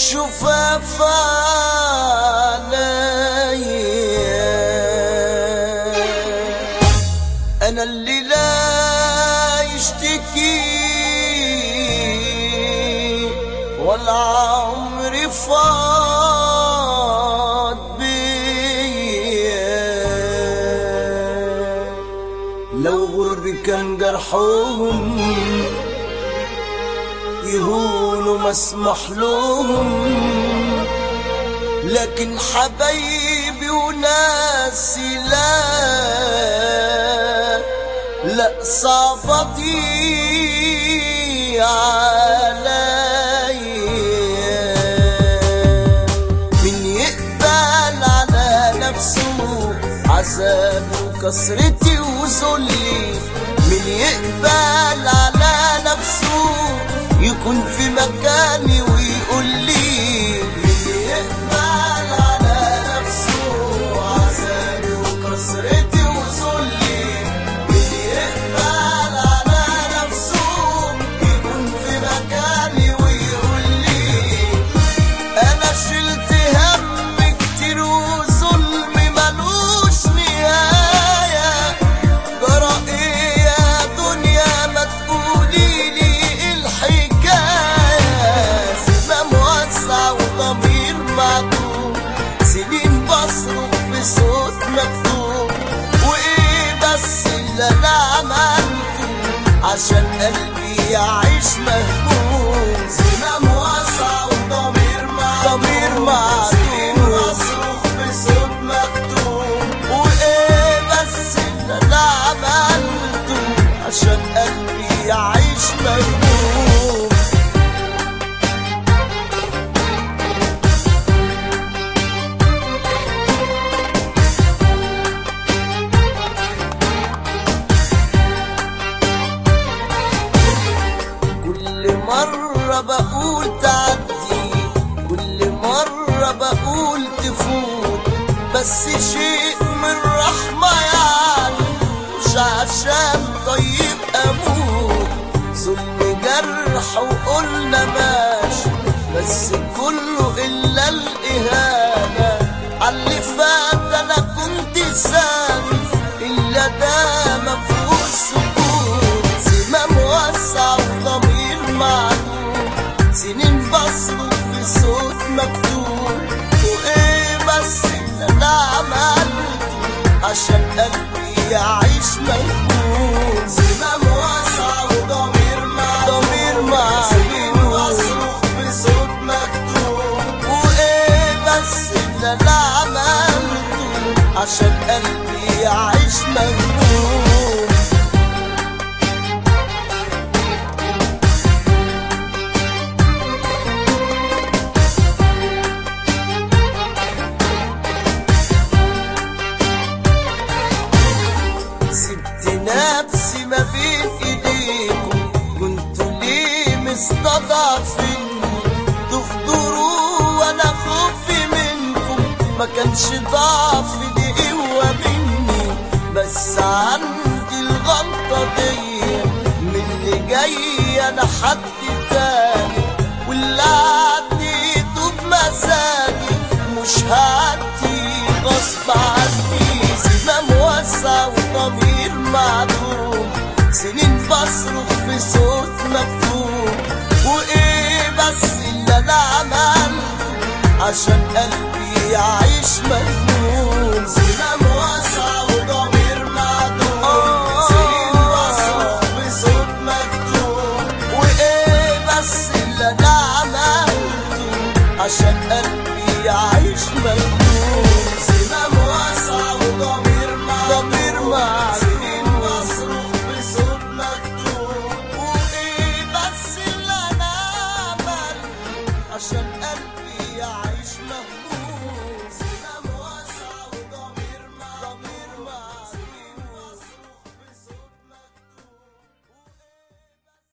شفاف عليا انا اللي لا يشتكي ولا عمري فاض بيا لو غربي كان جرحهم يهونوا مسمح لهم لكن حبايبي وناسي لا لا صعبة دي عليا من يقبل على نفسه عذاب وكسرتي وذلي من يقبل على نفسه يكون في مكاني ويقول لي من يقبل على نفسه عذابي وكسرتي وذلي من يقبل على نفسه يكون في مكاني ويقول لي انا شلت هم كتير وظلم ملوش نهاية جرى ايه يا دنيا ما تقولي لي الحكاية زمام واسع وضمير معدوم سنين بصرخ بصوت مكتوب وايه بس اللي انا عملته عشان قلبي يعيش مهموم زمام واسع وضمير معدوم ضمير معدوم بصرخ بصوت مكتوم وايه بس اللي انا عملته عشان قلبي يعيش مهموم كل مرة بقول تعدي كل مرة بقول تفوت بس شيء من رحمة يعني مش عشان طيب أموت ظلم جرح وقلنا ماشي بس كله إلا الإهانة عاللي فات أنا كنت سامي إلا ده مفهوش سكوت زمام واسع وضمير معدوم سنين بصرخ في صوت مكتوب وايه بس اللي انا عملته عشان قلبي يعيش مهموم زمام واسع وضمير معدوم ضمير معدوم سنين بصرخ في صوت مكتوب وايه بس اللي انا عملته عشان قلبي يعيش مهموم سبت نفسي ما بين ايديكم كنتوا ليه مستضعفين تخضروا وانا خوفي منكم ما كانش ضعف دي قوة مني بس عندي الغلطة دي من اللي جاي انا حد تاني واللي عديته بمزاجي مش هعدي غصب عني زمام واسع وضمير معدوم سنين بصرخ في صوت مكتوب وايه بس اللي انا عملته عشان قلبي يعيش مجنون زمام